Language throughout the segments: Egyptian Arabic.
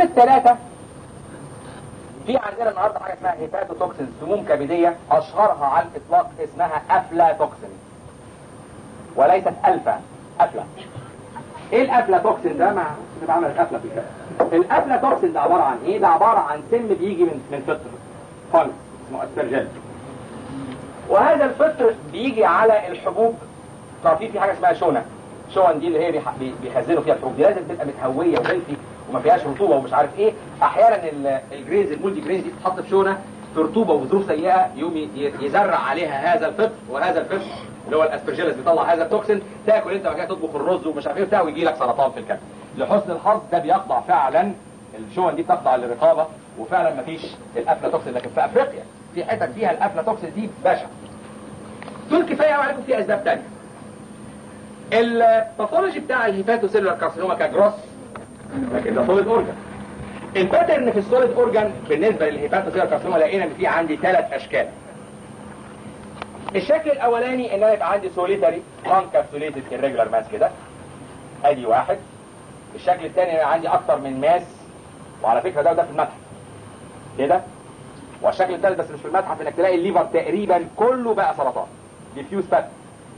الثلاثة في عندنا النهارده حاجه اسمها هيباتوتوكسين سموم كبديه اشهرها على الاطلاق اسمها افلاتوكسين وليست الفا افلا ايه الافلاتوكسين ده مع بعمل الافلا في الكلام الافلاتوكسين ده عباره عن ايه ده عباره عن سم بيجي من من فطر فانس اسمه اسبرجل وهذا الفطر بيجي على الحبوب طبعا في في حاجه اسمها شونه شون دي اللي هي بيح- بي- بيخزنوا فيها الحبوب دي لازم تبقى متهويه وهيلثي وما فيهاش رطوبه ومش عارف ايه احيانا ال- الجرينز المولتي جرينز دي بتتحط في شونه في رطوبه وظروف سيئه يقوم ي- يزرع عليها هذا الفطر وهذا الفطر اللي هو الاسبرجيلس بيطلع هذا التوكسين تاكل انت بعد كده تطبخ الرز ومش عارف ايه بتاع ويجي لك سرطان في الكبد لحسن الحظ ده بيخضع فعلا الشون دي بتخضع للرقابه وفعلا مفيش الافلاتوكسين لكن في افريقيا في حتت فيها الافلاتوكسين دي بشع دول كفايه قوي عليكم في اسباب تانية الباثولوجي بتاع الهيباتوسيلولار كارسينوما كجروس لكن ده سوليد اورجان الباترن في السوليد اورجان بالنسبه للهيباتوسيلولار كارسينوما لقينا ان في عندي ثلاث اشكال الشكل الاولاني ان انا يبقى عندي سوليتاري نون كابسوليتد irregular ماس كده ادي واحد الشكل الثاني ان انا عندي اكتر من ماس وعلى فكره ده وده في المتحف كده والشكل الثالث بس مش في المتحف انك تلاقي الليفر تقريبا كله بقى سرطان ديفيوز باترن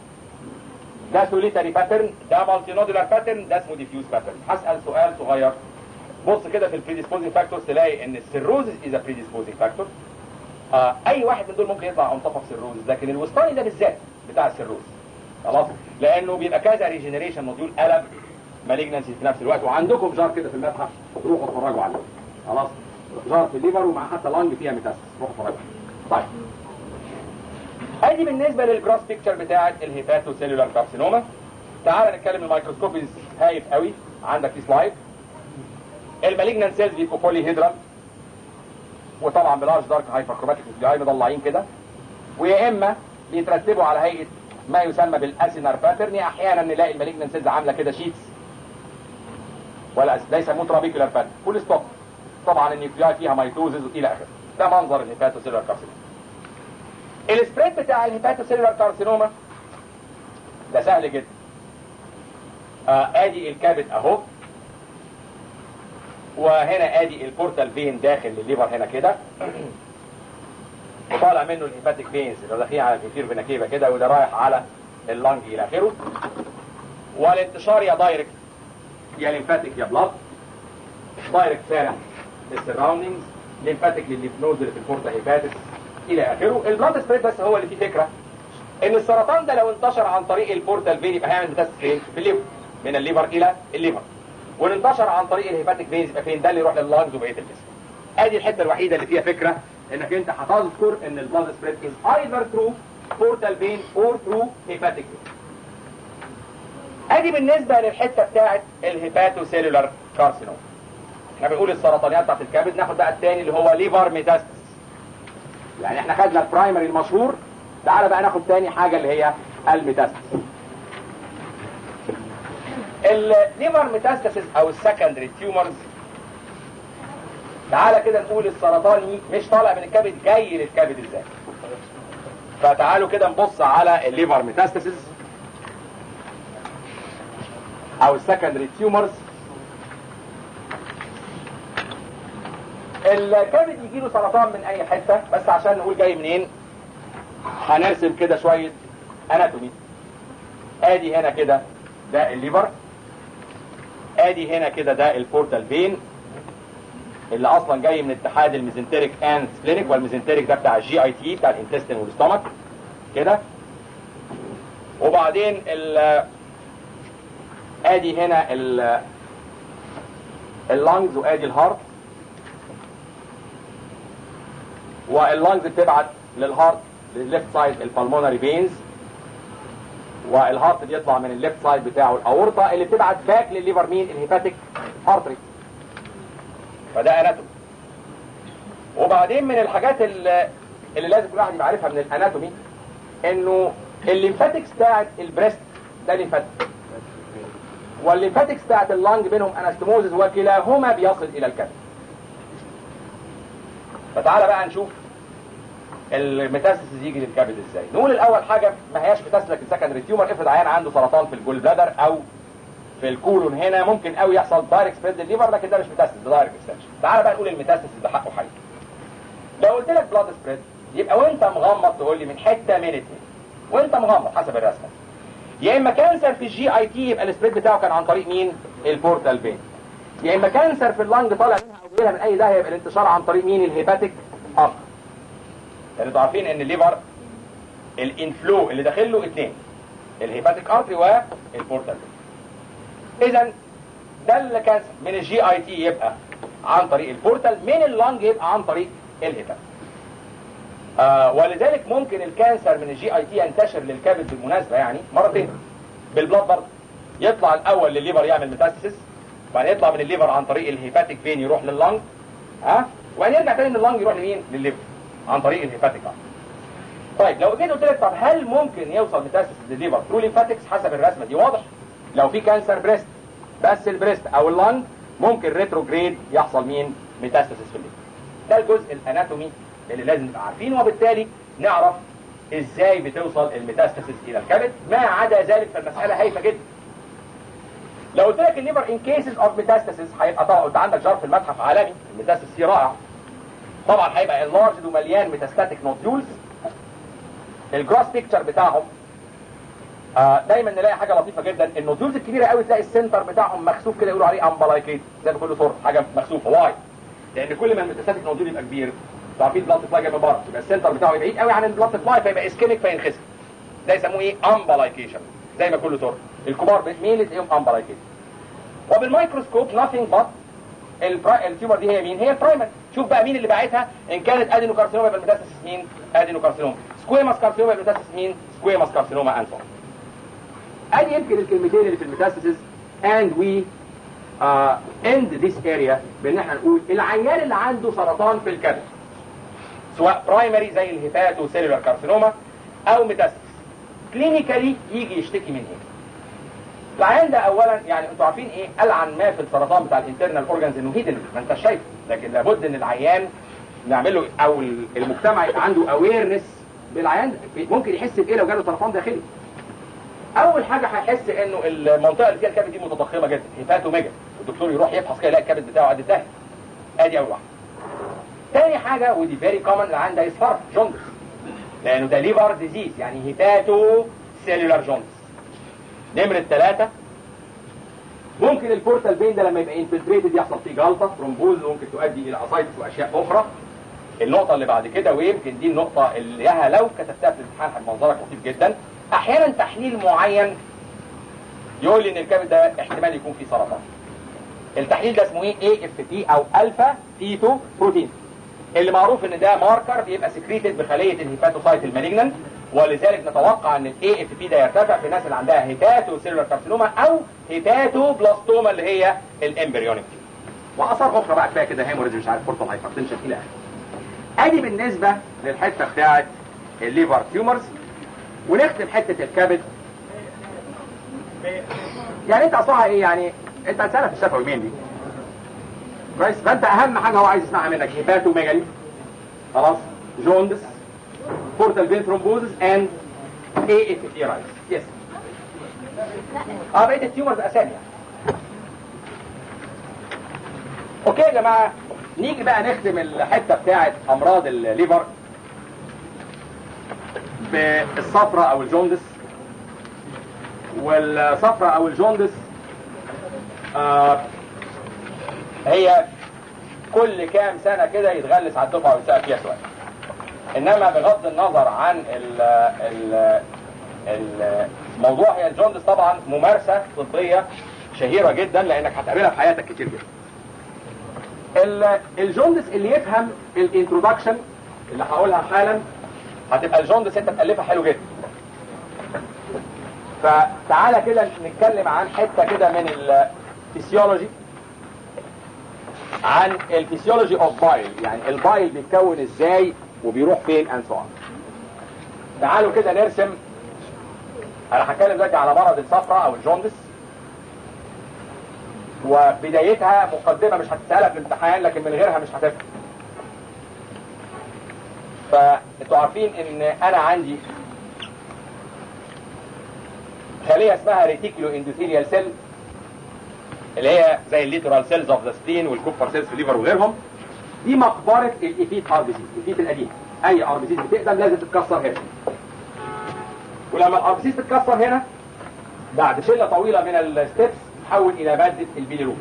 ده سوليتاري باترن ده مالتي نودولار باترن ده اسمه ديفيوز باترن هسال سؤال صغير بص كده في البريديسبوزنج فاكتورز تلاقي ان السيروزز از ا بريديسبوزنج فاكتور آه اي واحد من دول ممكن يطلع اون توب اوف سيروز لكن الوسطاني ده بالذات بتاع السيروز خلاص لانه بيبقى كذا ريجنريشن موديول قلب مالجنسي في نفس الوقت وعندكم جار كده في المتحف روحوا اتفرجوا عليه خلاص جار في الليفر ومع حتى لانج فيها ميتاستس روحوا اتفرجوا طيب ادي بالنسبه للجراس بيكتشر بتاعه الهيباتو سيلولار كارسينوما تعال نتكلم الميكروسكوب هايف قوي عندك في سلايد المالجنان سيلز بيبقوا بولي هيدرال وطبعا بلارج دارك هايبركروماتيك نيوكلياي مضلعين كده ويا اما بيترتبوا على هيئه ما يسمى بالاسينار باترن احيانا نلاقي المالجنان سيلز عامله كده شيتس ولا ده يسموه ترابيكولار باترن فول ستوب طبعا النيوكلياي فيها ميتوزز والى اخره ده منظر الهيباتو سيلولار كارسينوما السبريد بتاع الهيباتو سيلولار كارسينوما ده سهل جدا آه ادي الكبد اهو وهنا ادي البورتال فين داخل الليفر هنا كده وطالع منه الهيباتيك فينز اللي داخلين على الكثير فيناكيفا كده وده رايح على اللنج الى اخره والانتشار يا دايركت يا ليمفاتيك يا بلاد دايركت سارع للسراوندينجز ليمفاتيك للليفنوز اللي في البورتا هيباتس الى اخره البلاد سبريد بس هو اللي فيه فكره ان السرطان ده لو انتشر عن طريق البورتال فين يبقى هيعمل ميتاستس فين في الليفر من الليفر الى الليفر وان انتشر عن طريق الهيباتيك فينز يبقى فين ده اللي يروح لللانجز وبقيه الجسم ادي الحته الوحيده اللي فيها فكره انك انت هتذكر ان البلاد سبريد از ايذر ثرو بورتال فين اور ثرو هيباتيك فين ادي بالنسبه للحته بتاعه الهيباتو سيلولار كارسينوم احنا بنقول السرطانيات بتاعت الكبد ناخد بقى الثاني اللي هو ليفر ميتاستس يعني احنا خدنا البرايمري المشهور تعالى بقى ناخد تاني حاجة اللي هي الميتاستاسيس الليفر ميتاستاسيس او السكندري تيومرز تعالى كده نقول السرطان مش طالع من الكبد جاي للكبد ازاي فتعالوا كده نبص على الليفر ميتاستاسيس او السكندري تيومرز الكبد يجي له سرطان من اي حته بس عشان نقول جاي منين هنرسم كده شويه اناتومي ادي هنا كده ده الليفر ادي هنا كده ده البورتال فين اللي اصلا جاي من اتحاد الميزنتريك اند سبلينيك والميزنتريك ده بتاع الجي اي تي بتاع الانتستين والستومك كده وبعدين ال ادي هنا ال اللانجز وادي الهارت واللانجز بتبعت للهارت للليفت سايد البلمونري فينز والهارت بيطلع من الليفت سايد بتاعه الاورطه اللي بتبعت باك للليفر مين الهيباتيك ارتري فده اناتومي وبعدين من الحاجات اللي, اللي لازم كل واحد يبقى عارفها من الاناتومي انه الليمفاتكس بتاعت البريست ده ليمفاتيك والليمفاتكس بتاعت اللانج بينهم انستموزز وكلاهما بيصل الى الكبد فتعالى بقى نشوف الميتاستاسيس يجي للكبد ازاي نقول الاول حاجه ما هياش ميتاستاسيس لكن سكندري تيومر افرض عيان عنده سرطان في الجول بلادر او في الكولون هنا ممكن قوي يحصل دايركت سبريد للليفر لكن ده مش ميتاستس ده دايركت اكستنشن تعال بقى نقول الميتاستس بحقه حقيقي لو قلت لك بلاد سبريد يبقى وانت مغمض تقول لي من حته من اتنين وانت مغمض حسب الرسمه يا اما كانسر في الجي اي تي يبقى السبريد بتاعه كان عن طريق مين البورتال فين يا اما كانسر في اللنج طالع منها او جايلها من اي ده يبقى الانتشار عن طريق مين الهيباتيك ارك لان انتوا عارفين ان الليفر الانفلو اللي داخل له اثنين الهيباتيك ارتري والبورتال فين اذا ده اللي كانسر من الجي اي تي يبقى عن طريق البورتال من اللنج يبقى عن طريق الهيباتيك آه ولذلك ممكن الكانسر من الجي اي تي ينتشر للكبد بالمناسبه يعني مرتين بالبلاد برضه يطلع الاول للليفر يعمل ميتاستاسيس وبعدين يطلع من الليفر عن طريق الهيباتيك فين يروح لللنج ها وبعدين يرجع تاني من اللنج يروح لمين للليفر عن طريق الهيباتيك طيب لو جيت قلت لك طب هل ممكن يوصل ميتاستاسيس للليفر ثرو ليمفاتكس حسب الرسمه دي واضح لو في كانسر بريست بس البريست او اللنج ممكن ريتروجريد يحصل مين ميتاستاسيس في الليفر ده الجزء الاناتومي اللي لازم نبقى عارفينه وبالتالي نعرف ازاي بتوصل الميتاستاسيس الى الكبد ما عدا ذلك فالمساله هايفه جدا لو قلت لك الليفر ان كيسز اوف ميتاستاسيس هيبقى طبعا انت عندك جار في المتحف عالمي الميتاستاسيس فيه رائع طبعا هيبقى اللارج ومليان ميتاستاتيك نوديولز الجراس بيكتشر بتاعهم آه دايما نلاقي حاجه لطيفه جدا النوديولز الكبيره قوي تلاقي السنتر بتاعهم مخسوف كده يقولوا عليه امبلايكيت زي ما كل صوره حاجه مخسوفه واي لان كل ما الميتاستاتيك نوديول يبقى كبير عارفين البلاد سبلاي جاي من بره يبقى السنتر بتاعه بعيد قوي عن البلاد سبلاي فيبقى اسكيميك فينخسف ده يسموه ايه امبلايكيشن زي ما كل صوره الكبار مين تلاقيهم امبلايكيشن وبالميكروسكوب nothing but البرا... التيومر دي هي مين؟ هي البرايمر شوف بقى مين اللي باعتها ان كانت ادينو كارسينوما يبقى الميتاستاسيس مين؟ ادينو كارسينوما سكويماس كارسينوما يبقى الميتاستاسيس مين؟ سكويماس كارسينوما اند ادي يمكن الكلمتين اللي في الميتاستاسيس and we uh, end this area بان احنا نقول العيان اللي عنده سرطان في الكبد سواء برايمري زي الهيباتو سيلولار كارسينوما او ميتاستاسيس كلينيكالي يجي يشتكي من ايه؟ العيان ده اولا يعني انتوا عارفين ايه العن ما في السرطان بتاع الانترنال اورجانز انه هيدن ما انت شايف لكن لابد ان العيان نعمل له او المجتمع يبقى عنده اويرنس بالعيان ممكن يحس بايه لو جاله سرطان داخلي اول حاجه هيحس انه المنطقه اللي فيها الكبد دي متضخمه جدا هيباتو ميجا الدكتور يروح يفحص كده يلاقي الكبد بتاعه قد الدهن ادي اول واحده تاني حاجه ودي فيري كومن العيان ده يصفر جوندس لانه ده ليفر ديزيز يعني هيباتو سيلولار جوندس نمرة ثلاثة ممكن البورتال فين ده لما يبقى انفلتريتد يحصل فيه جلطة ترومبوز ممكن تؤدي الى اسايتس واشياء اخرى النقطة اللي بعد كده ويمكن دي النقطة اللي لها لو كتبتها في الامتحان هيبقى منظرك لطيف جدا احيانا تحليل معين يقول لي ان الكبد ده احتمال يكون فيه سرطان التحليل ده اسمه ايه اي اف تي او الفا تيتو بروتين اللي معروف ان ده ماركر بيبقى سكريتد بخليه الهيباتوسايت المالجنان ولذلك نتوقع ان الاي اف بي ده يرتفع في الناس اللي عندها هيباتو سيلولار كارسينوما او هيباتو بلاستوما اللي هي الامبريونيك واثار اخرى بقى كفايه كده هيموريج مش عارف بورتال هايبرتنشن الى اخره ادي بالنسبه للحته بتاعه الليفر تيومرز ونختم حته الكبد يعني انت اصلها ايه يعني انت هتسالها في الشفوي مين دي كويس فانت اهم حاجه هو عايز يسمعها منك هيباتو ميجالي خلاص جوندس portal vein thrombosis and AFP rise. Yes. اه بقيت التيومرز اسامي اوكي يا جماعه نيجي بقى نختم الحته بتاعه امراض الليفر بالصفرة او الجوندس والصفرة او الجوندس آه هي كل كام سنة كده يتغلس على الدفعة ويسأل فيها سؤال انما بغض النظر عن ال ال الموضوع هي الجوندس طبعا ممارسة طبية شهيرة جدا لانك هتقابلها في حياتك كتير جدا الجوندس اللي يفهم الانترودكشن اللي هقولها حالا هتبقى الجوندس انت تألفها حلو جدا فتعالى كده نتكلم عن حتة كده من الفسيولوجي عن الفسيولوجي اوف بايل يعني البايل بيتكون ازاي وبيروح فين and so on تعالوا كده نرسم انا هتكلم دلوقتي على مرض الصفرة او الجوندس وبدايتها مقدمة مش هتتسألها في الامتحان لكن من غيرها مش هتفهم فانتوا عارفين ان انا عندي خلية اسمها ريتيكولو اندوثيليال سيل اللي هي زي الليترال سيلز اوف ذا سبلين والكوبر سيلز في الليفر وغيرهم دي مقبره الافيت ار بي سي الافيت القديم اي ار بي سي بتقدم لازم تتكسر هنا ولما الار بي سي تتكسر هنا بعد شله طويله من الستبس تحول الى ماده البيليروبين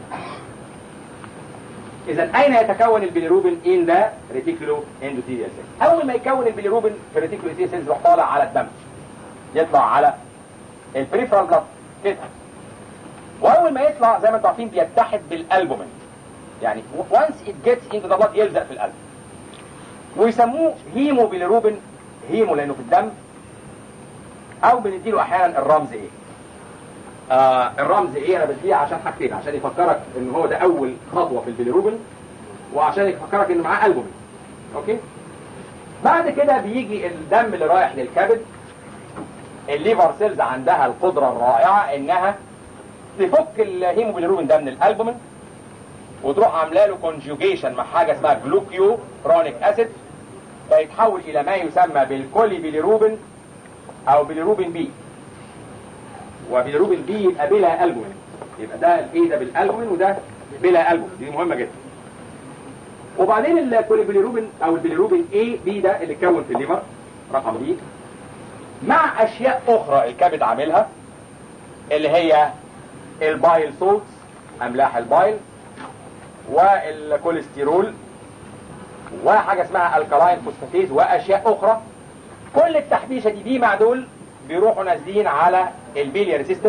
اذا اين يتكون البيليروبين ان ذا ريتيكولو اندوثيليال سيل اول ما يكون البيليروبين في الريتيكولو اندوثيليال سيلز يروح طالع على الدم يطلع على البريفرال بلاد كده واول ما يطلع زي ما انتم عارفين بيتحد بالالبومين يعني once it gets into the blood يلزق في القلب ويسموه هيمو بيليروبين هيمو لانه في الدم او بنديله احيانا الرمز ايه آه الرمز ايه انا بديه عشان حاجتين عشان يفكرك ان هو ده اول خطوه في البيليروبين وعشان يفكرك ان معاه البومين اوكي بعد كده بيجي الدم اللي رايح للكبد الليفر سيلز عندها القدره الرائعه انها تفك الهيموجلوبين ده من الالبومين وتروح عامله له كونجوجيشن مع حاجه اسمها جلوكيو رونيك اسيد فيتحول الى ما يسمى بالكولي بيليروبين او بيليروبين بي وبيليروبين بي يبقى بلا البومين يبقى ده الايه ده بالالبومين وده بلا البومين دي مهمه جدا وبعدين الكوليبيليروبين او البيليروبين اي بي ده اللي اتكون في الليفر رقم بي مع اشياء اخرى الكبد عاملها اللي هي البايل سولتس املاح البايل والكوليسترول وحاجه اسمها الكالاين فوسفاتيز واشياء اخرى كل التحبيشه دي دي مع دول بيروحوا نازلين على البيليار سيستم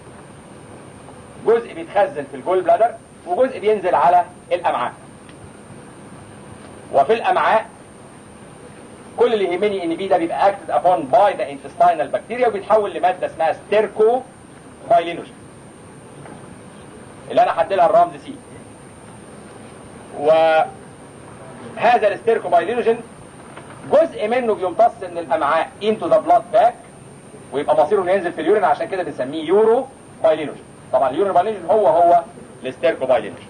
جزء بيتخزن في الجول بلادر وجزء بينزل على الامعاء وفي الامعاء كل اللي يهمني ان بي ده بيبقى اكتد ابون باي ذا انتستينال بكتيريا وبيتحول لماده اسمها ستيركو بايلينوجين اللي انا حدد لها الرمز سي وهذا الستيركو بايلينوجين جزء منه بيمتص من الامعاء into the blood back ويبقى مصيره انه ينزل في اليورين عشان كده بنسميه يورو بايلينوجين طبعا اليورو بايلينوجين هو هو الستيركو بايلينوجين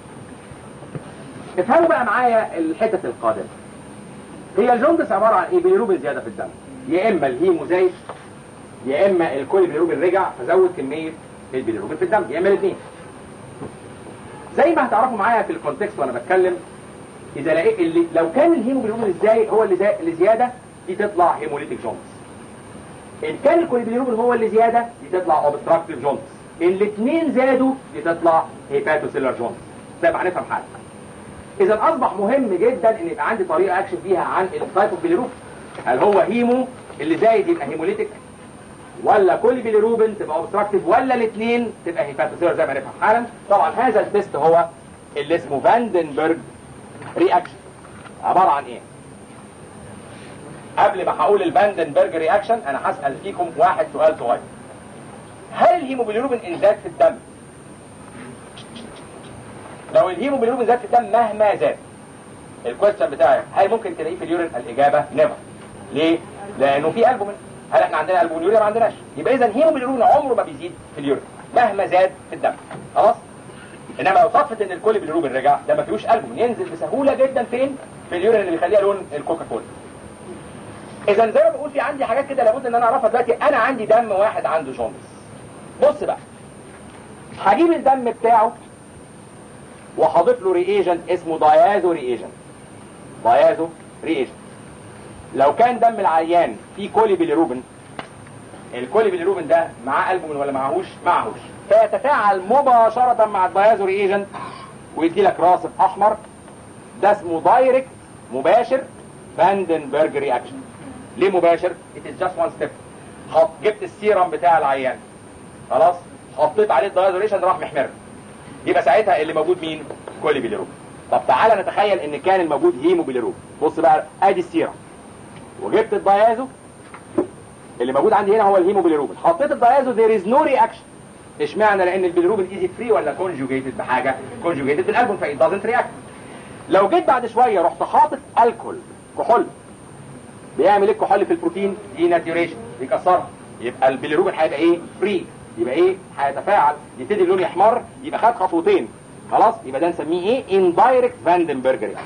افهموا بقى معايا الحتة القادمة هي الجوندس عبارة عن ايه بيليروبين زيادة في الدم يا اما الهيمو زايد يا اما الكل بيليروبين رجع فزود كمية البيليروبين في الدم يا اما الاثنين زي ما هتعرفوا معايا في الكونتكست وانا بتكلم اذا لقيت اللي لو كان الهيموجلوبين ازاي هو اللي, زي... اللي زياده دي تطلع هيموليتيك جونز ان كان الكوليبيليروبين هو اللي زياده دي تطلع اوبستراكتيف جونز الاثنين زادوا دي تطلع هيباتوسيلر جونز زي ما هنفهم حاجه اذا اصبح مهم جدا ان يبقى عندي طريقه اكشف فيها عن التايب اوف بيليروبين هل هو هيمو اللي زايد يبقى هيموليتيك ولا كل بيليروبين تبقى اوبستراكتيف ولا الاثنين تبقى هيباتوسيلر زي ما هنفهم حالا طبعا هذا التست هو اللي اسمه فاندنبرج رياكشن عبارة عن ايه قبل ما هقول الفاندنبرج رياكشن انا هسأل فيكم واحد سؤال صغير هل الهيموجلوبين ان زاد في الدم لو الهيموجلوبين زاد في الدم مهما زاد الكويستشن بتاعي هل ممكن تلاقيه في اليورين الاجابه نيفر ليه لانه في البومين هل احنا عندنا البومين يوريا ما عندناش يبقى اذا الهيموجلوبين عمره ما بيزيد في اليورين مهما زاد في الدم خلاص انما لو صدفت ان الكل بالروبين رجع ده ما فيهوش البوم ينزل بسهوله جدا فين في اليورين اللي بيخليها لون الكوكا كولا اذا زي ما بقول في عندي حاجات كده لابد ان انا اعرفها دلوقتي انا عندي دم واحد عنده جوندس بص بقى هجيب الدم بتاعه وهضيف له رياجنت اسمه دايازو رياجنت دايازو رياجنت لو كان دم العيان فيه كولي بيليروبين الكولي بيليروبين ده معاه البومين ولا معهوش معهوش فيتفاعل مباشرة مع الدايازو رياجنت ويدي لك راصف احمر ده اسمه دايركت مباشر فاندنبرج رياكشن ليه مباشر؟ it is just one step حط جبت السيرم بتاع العيان خلاص حطيت عليه الدايازو رياجنت راح محمر يبقى ساعتها اللي موجود مين؟ كولي بيليروبين طب تعالى نتخيل ان كان الموجود هيمو بيليروبين بص بقى ادي السيرم وجبت الدايازو اللي موجود عندي هنا هو الهيموبيليروبين حطيت الدايازو there is no reaction اشمعنى لان البيليروبين ايزي فري ولا كونجوجيتد بحاجه كونجوجيتد بالالبوم فايت دازنت رياكت لو جيت بعد شويه رحت حاطط الكحول كحول بيعمل ايه الكحول في البروتين دي ناتيوريشن بيكسرها يبقى البيليروبين هيبقى ايه فري يبقى ايه هيتفاعل يبتدي اللون يحمر يبقى خد خطوتين خلاص يبقى ده نسميه ايه اندايركت فاندنبرج رياكشن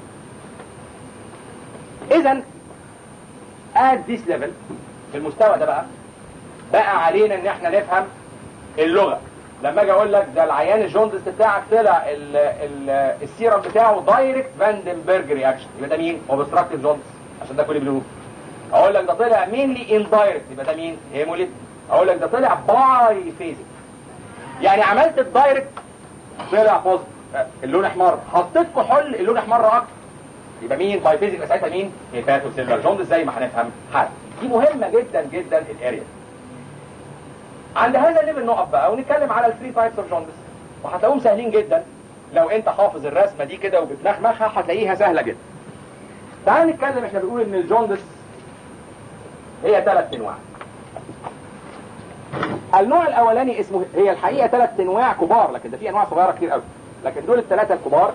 اذا at this level في المستوى ده بقى بقى علينا ان احنا نفهم اللغة لما اجي اقول لك ده العيان الجوندس بتاعك طلع ال ال السيرم بتاعه دايركت فاندنبرج رياكشن يبقى ده مين؟ اوبستراكتيف جوندس عشان ده كل بلوب اقول لك ده طلع مينلي اندايركت يبقى ده مين؟ هيموليت اقول لك ده طلع باي فيزيك يعني عملت الدايركت طلع بوزيتيف اللون احمر حطيت كحول اللون احمر اكتر يبقى مين باي فيزيك يبقى ساعتها مين؟ هيباتو سيلفر جوندس زي ما هنفهم حالا دي مهمه جدا جدا الاريا عند هذا الليفل نقف بقى ونتكلم على الثري تايبس اوف جوندس وهتلاقيهم سهلين جدا لو انت حافظ الرسمه دي كده وبتمخمخها هتلاقيها سهله جدا تعال نتكلم احنا بنقول ان الجوندس هي ثلاث انواع النوع الاولاني اسمه هي الحقيقه ثلاث انواع كبار لكن ده في انواع صغيره كتير قوي لكن دول الثلاثه الكبار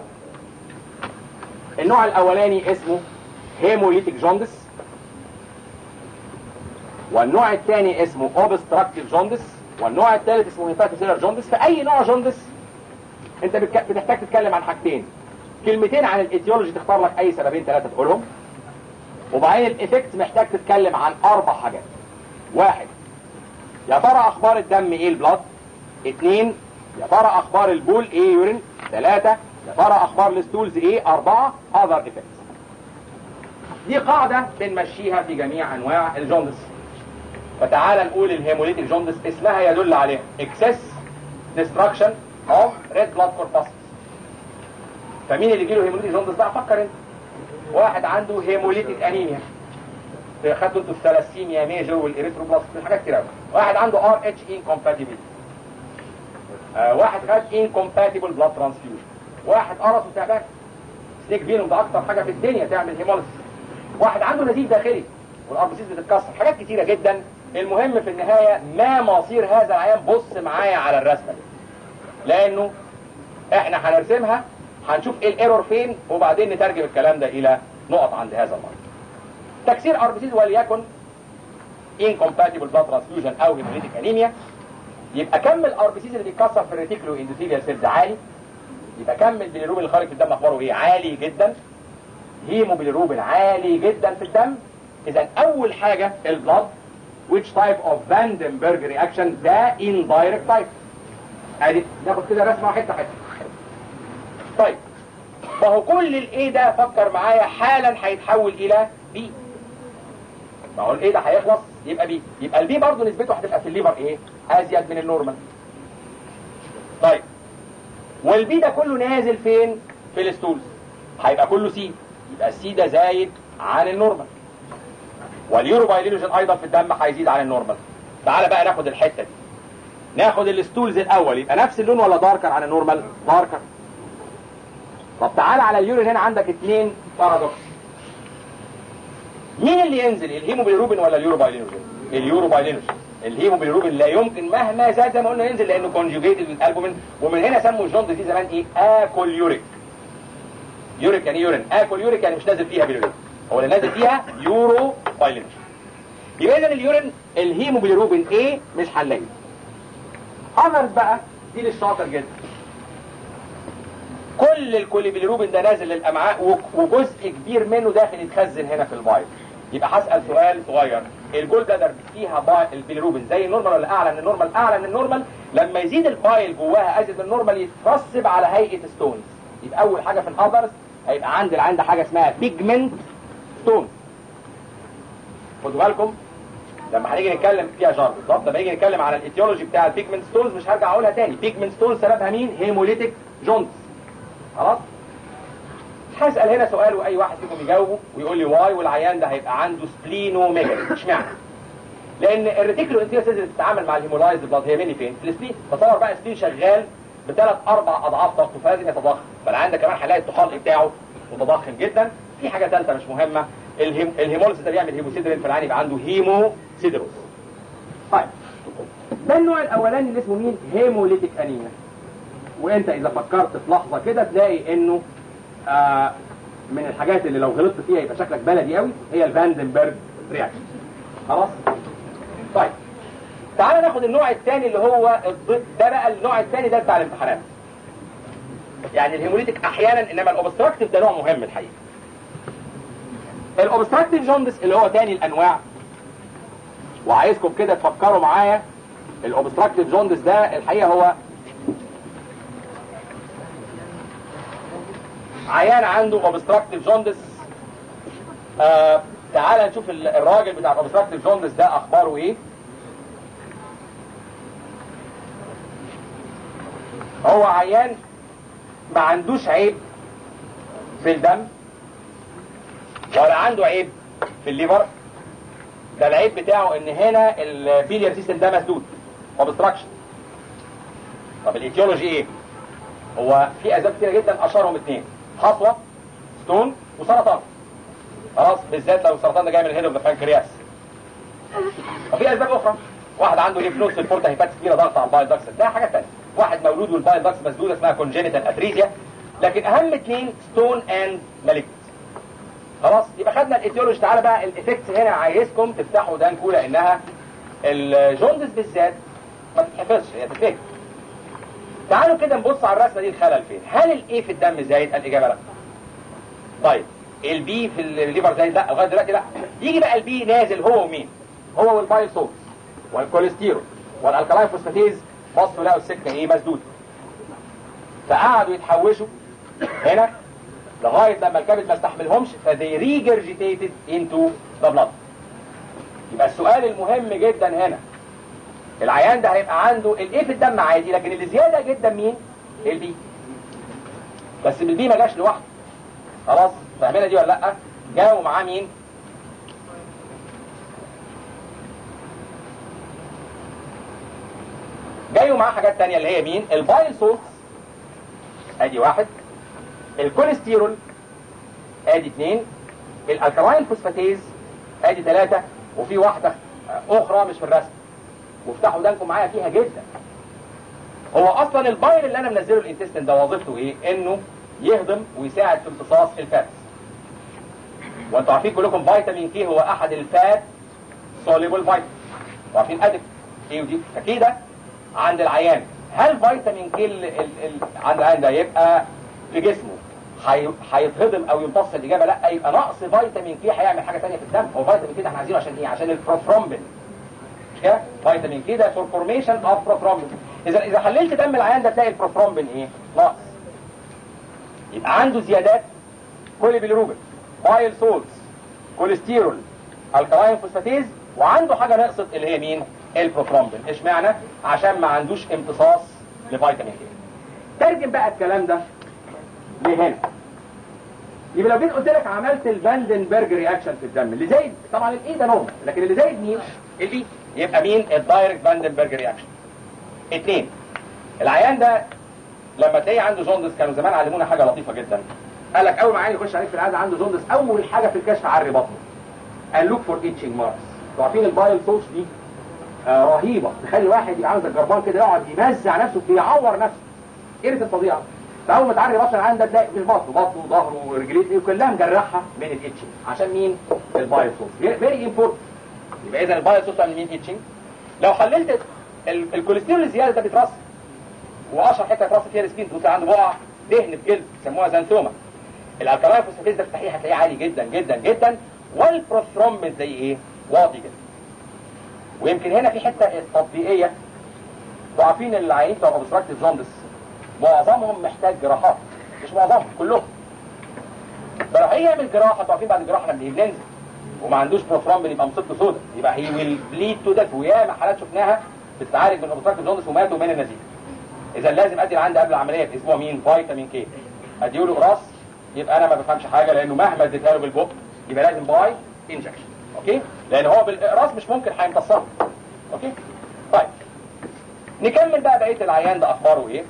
النوع الاولاني اسمه هيموليتيك جوندس والنوع الثاني اسمه اوبستراكتيف جوندس والنوع الثالث اسمه هيباتوسيلر جوندس فاي نوع جوندس انت بتك... بتحتاج تتكلم عن حاجتين كلمتين عن الايتيولوجي تختار لك اي سببين ثلاثه تقولهم وبعدين الايفكت محتاج تتكلم عن اربع حاجات واحد يا ترى اخبار الدم ايه البلاد اثنين يا ترى اخبار البول ايه يورين ثلاثة يا ترى اخبار الستولز ايه اربعة other effects دي قاعدة بنمشيها في جميع انواع الجوندس فتعال نقول الهيموليتيك جوندس اسمها يدل عليه excess destruction of red blood corpuscles فمين اللي يجيله هيموليتيك جوندس بقى فكر انت واحد عنده هيموليتيك انيميا خدوا انتوا الثلاسيميا ميجر والاريثروبلاست حاجات كتير قوي واحد عنده ار اتش انكومباتيبل آه واحد خد انكومباتيبل بلاد ترانسفيوجن واحد قرص وتعبان سنيك فينوم ده اكتر حاجه في الدنيا تعمل هيموليسيس واحد عنده نزيف داخلي والاربسيس بتتكسر حاجات كتيره جدا المهم في النهايه ما مصير هذا العيان بص معايا على الرسمه دي لانه احنا هنرسمها هنشوف ايه الايرور فين وبعدين نترجم الكلام ده الى نقط عند هذا المرض تكسير اربسيس وليكن incompatible blood transfusion او hemolytic انيميا يبقى كم الاربسيس اللي بيتكسر في الريتيكولو اندوثيليال سيلز عالي يبقى كم البيليروبين الخارج في الدم اخباره ايه عالي جدا هيموبيليروبين عالي جدا في الدم اذا اول حاجه البلاد which type of Vandenberg reaction ده indirect type ادي ناخد كده رسمه حته حته طيب ما هو كل الايه ده فكر معايا حالا هيتحول الى بي ما هو الايه ده هيخلص يبقى بي يبقى البي برضه نسبته هتبقى في الليفر ايه ازيد من النورمال طيب والبي ده كله نازل فين في الستولز هيبقى كله سي يبقى السي ده زايد عن النورمال واليورو بايلينوجين ايضا في الدم هيزيد عن النورمال تعال بقى ناخد الحته دي ناخد الستولز الاول يبقى نفس اللون ولا داركر عن النورمال داركر طب تعال على اليورين هنا عندك اثنين بارادوكس مين اللي ينزل الهيموبيليروبين ولا اليورو بايلينوجين اليورو بايلينوجين الهيموبيليروبين لا يمكن مهما زاد زي ما قلنا ينزل لانه كونجوجيتد بالالبومين ومن هنا سموا الجوند دي زمان ايه اكل يوريك يوريك يعني يورين اكل يوريك يعني مش نازل فيها بيليروبين هو اللي نازل فيها يورو بايلينوجين يبقى اذا اليورين الهيموبيليروبين ايه مش هنلاقيه اذرز بقى دي للشاطر جدا كل الكوليبيليروبين ده نازل للامعاء وجزء كبير منه داخل يتخزن هنا في البايل يبقى هسال سؤال صغير الجول ده فيها بايل البيليروبين زي النورمال ولا اعلى من النورمال اعلى من النورمال لما يزيد البايل جواها ازيد من النورمال يترسب على هيئه ستونز يبقى اول حاجه في الاذرز هيبقى عند العين حاجه اسمها بيجمنت ستون خدوا بالكم لما هنيجي نتكلم فيها شرط بالظبط لما نيجي نتكلم على الايتيولوجي بتاع البيجمنت ستونز مش هرجع اقولها تاني بيجمنت ستون سببها مين هيموليتيك جونز خلاص هسأل هنا سؤال واي واحد فيكم يجاوبه ويقول لي واي والعيان ده هيبقى عنده سبلينوميجالي اشمعنى لان الريتيكولو انتيريور سيلز اللي بتتعامل مع الهيمولايزد بلاد هي مين فين في السبلين تصور بقى سبلين شغال بثلاث اربع اضعاف طاقته فلازم يتضخم فالعيان ده كمان هنلاقي الطحال بتاعه متضخم جدا في حاجه ثالثه مش مهمه الهيم... الهيموليسيس ده بيعمل هيموسيدرين فالعيان يبقى عنده هيموسيدروس طيب ده النوع الاولاني اللي اسمه مين هيموليتيك انيميا وانت اذا فكرت في لحظه كده تلاقي انه آه من الحاجات اللي لو غلطت فيها يبقى شكلك بلدي قوي هي الفاندنبرج رياكشن خلاص طيب تعال ناخد النوع الثاني اللي هو الضد ده بقى النوع الثاني ده بتاع الامتحانات يعني الهيموليتيك احيانا انما الاوبستراكتيف ده نوع مهم الحقيقه الاوبستراكتيف جوندس اللي هو ثاني الانواع وعايزكم كده تفكروا معايا الاوبستراكتيف جوندس ده الحقيقه هو عيان عنده اوبستراكتيف جوندس آه تعال نشوف ال- الراجل بتاع الاوبستراكتيف جوندس ده اخباره ايه هو عيان ما عندوش عيب في الدم ولا عنده عيب في الليفر ده العيب بتاعه ان هنا البيليار سيستم ده مسدود اوبستراكشن طب الايتيولوجي ايه هو في اسباب كتيره جدا اشهرهم اثنين حصوه ستون وسرطان خلاص بالذات لو السرطان ده جاي من الهيد اوف ذا بانكرياس وفي اسباب اخرى واحد عنده ليفنوس الفورتا هيباتس كبيره ضغط على البايل داكس ده حاجه ثانيه واحد مولود والبايل داكس مسدوده اسمها كونجينيتال اتريزيا لكن اهم اثنين ستون اند مالجنت خلاص يبقى خدنا الايتيولوجي تعالى بقى الايفكتس هنا عايزكم تفتحوا دانكو لانها الجوندس بالذات ما تتحفظش هي تتفهم تعالوا كده نبص على الرسمه دي الخلل فين هل الايه في الدم زايد الاجابه لا طيب البي في الليفر زايد لا لغايه دلوقتي لا يجي بقى البي نازل هو ومين هو والبايل سولتس والكوليسترول والالكالاين فوسفاتيز بصوا لقوا السكه ايه مسدوده فقعدوا يتحوشوا هنا لغايه لما الكبد ما استحملهمش فدي ريجرجيتيتد انتو ذا بلاد يبقى السؤال المهم جدا هنا العيان ده هيبقى عنده الايه في الدم عادي لكن اللي زياده جدا مين البي بس البي ما جاش لوحده خلاص فاهمينها دي ولا لا جاوا معاه مين جايوا معاه حاجات تانية اللي هي مين البايل سولتس ادي واحد الكوليسترول ادي اثنين الالكالاين فوسفاتيز ادي ثلاثة وفي واحدة اخرى مش في الرسم وافتحوا دانكم معايا فيها جدا هو اصلا البايل اللي انا منزله الانتستين ده وظيفته ايه انه يهضم ويساعد في امتصاص الفاتس وانتوا عارفين كلكم فيتامين كي هو احد الفات سوليبل فيتامين وعارفين ادك كي ودي فكده عند العيان هل فيتامين كي ال ال ال عند العيان ده يبقى في جسمه هي- هيتهضم او يمتص الاجابه لا يبقى نقص فيتامين كي هيعمل حاجه ثانيه في الدم هو فيتامين كي ده احنا عايزينه عشان ايه عشان البروثرومبين مش كده فيتامين كي ده فور فورميشن اوف بروثرومبين اذا اذا حللت دم العيان ده تلاقي البروثرومبين ايه ناقص يبقى عنده زيادات كل بالروبين بايل سولتس كوليسترول الكلاين فوسفاتيز وعنده حاجه نقصت اللي هي مين البروثرومبين اشمعنى عشان ما عندوش امتصاص لفيتامين كي ترجم بقى الكلام ده لهنا يبقى لو جيت قلت لك عملت الفاندنبرج رياكشن في الدم اللي زايد طبعا الايه ده نورمال لكن اللي زايد مين البي يبقى مين الدايركت فاندنبرج رياكشن اثنين العيان ده لما تلاقيه عنده جوندس كانوا زمان علمونا حاجه لطيفه جدا قال لك اول ما عيان يخش عليك في العاده عنده جوندس اول حاجه في الكشف عري بطنه قال لوك فور ايتشنج ماركس انتوا عارفين البايل سورس دي آه رهيبه تخلي واحد يبقى عامل زي الجربان كده يقعد يمزع نفسه بيعور نفسه قرة الفظيعه فاول ما تعري بطن العيان ده تلاقي في بطنه بطنه وظهره ورجليه كلها مجرحه من الاتشنج عشان مين البايل سورس فيري امبورتنت يبقى اذا البايل سورس عن مين اتشنج لو حللت ال- الكوليسترول الزياده ده بيترص واشهر حته يترص فيها السكين تبص عنده بقع دهن في جلد يسموها زانثوما الالكالاين فوسفاتيز ده تفتحيه هتلاقيه عالي جدا جدا جدا والبروثرومبين زي ايه واطي جدا ويمكن هنا في حته تطبيقيه انتوا عارفين العيانين بتوع اوبستراكتيف جوندس معظمهم محتاج جراحات مش معظمهم كلهم فلو هيعمل جراحه انتوا عارفين بعد الجراحه لما بننزل وما عندوش بروثرومبين يبقى مصيبته سودا يبقى هي ويل بليد تو ديث وياما حالات شفناها بتتعالج من اوبستراكتيف جوندس وماتوا من النزيف اذا لازم ادي العند قبل العمليه باسبوع مين فيتامين كي اديله قراص يبقى انا ما بفهمش حاجه لانه مهما اديتها له بالبق يبقى لازم باي انجكشن اوكي لان هو بالاقراص مش ممكن هيمتصها اوكي طيب نكمل بقى بقيه العيان ده اخباره ايه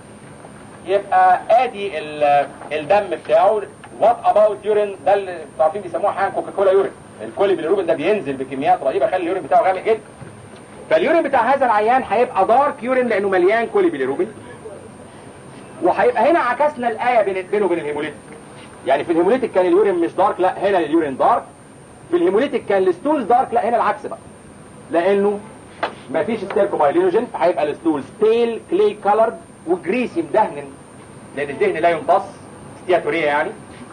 يبقى ادي ال- الدم بتاعه وات اباوت يورين ده اللي انتوا عارفين بيسموها احيانا كوكاكولا يورين الكولي بالروبين ده بينزل بكميات رهيبه يخلي اليورين بتاعه غامق جدا فاليورين بتاع هذا العيان هيبقى دارك يورين لانه مليان كولي بالروبين وهيبقى هنا عكسنا الايه بين بينه وبين الهيموليتيك يعني في الهيموليتيك كان اليورين مش دارك لا هنا اليورين دارك في الهيموليتيك كان الستولز دارك لا هنا العكس بقى لانه مفيش ستيركومايلينوجين فهيبقى الستولز بيل كلي كولرد وجريسي مدهن لان الدهن لا يمتص ستياتوريه يعني